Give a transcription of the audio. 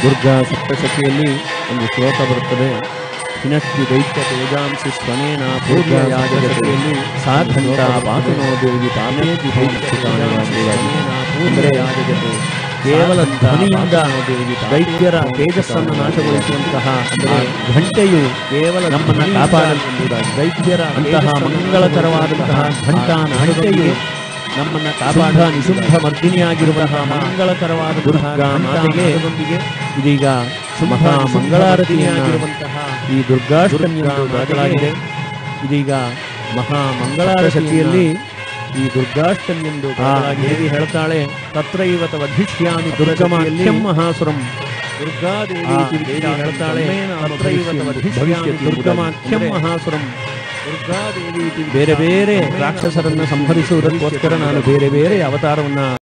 ದುರ್ಗಾ ಸಪ್ತಶತಿಯಲ್ಲಿ ಒಂದು ಶ್ಲೋಕ ಬರುತ್ತದೆ ಹಿನಸ್ತಿ ದೈತ್ಯ ತೇಜಾಂಸಿ ಸ್ವನೇನ ಪೂರ್ವಯಾಜಗತಿಯಲ್ಲಿ ಸಾಖಂಡ ಪಾತನೋ ದೇವಿ ತಾಮೇತಿ ಅಂದರೆ ಕೇವಲ ಧ್ವನಿಯಿಂದ ದೈತ್ಯರ ತೇಜಸ್ಸನ್ನು ನಾಶಗೊಳಿಸುವಂತಹ ಅಂದರೆ ಘಂಟೆಯು ಕೇವಲ ನಮ್ಮನ್ನು ಕಾಪಾಡಲು ದೈತ್ಯರ ಅಂತಹ ಮಂಗಳಕರವಾದಂತಹ ಘಂಟಾ ನಾಡಿಕೆಯು ನಮ್ಮನ್ನ ಕಾಪಾಡ ನಿಶುಂಭ ಮರ್ದಿನಿಯಾಗಿರುವಂತಹ ಮಂಗಳಕರವಾದ ದುರ್ಗಾ ಮಾತೆಗೆ ಇದೀಗ ಮಹಾ ಮಂಗಳಾರತಿಯಾಗಿರುವಂತಹ ಈ ದುರ್ಗಾಷ್ಟಮಿಯನ್ನು ಮಾಡಲಾಗಿದೆ ಇದೀಗ ಮಹಾ ಮಂಗಳಾರತಿಯಲ್ಲಿ ಈ ದುರ್ಗಾಷ್ಟಮಿ ಎಂದು ದೇವಿ ಹೇಳ್ತಾಳೆ ತತ್ರ ಇವತ ವಧಿಷ್ಯಾಮಿ ದುರ್ಗಮಾಖ್ಯಂ ಮಹಾಸುರಂ ದುರ್ಗಾದೇವಿ ದೇವಿ ಹೇಳ್ತಾಳೆ ತತ್ರ ಇವತ ವಧಿಷ್ಯಾಮಿ ದುರ್ಗಮಾಖ್ಯಂ ಮಹಾಸುರಂ ದುರ್ಗಾದೇವಿ ಬೇರೆ ಬೇರೆ ರಾಕ್ಷಸರನ್ನ ಸಂಹರಿಸುವುದಕ್ಕೋಸ್ಕರ ನಾನು ಬೇರೆ ಬೇರೆ ಅವತಾರವನ್ನ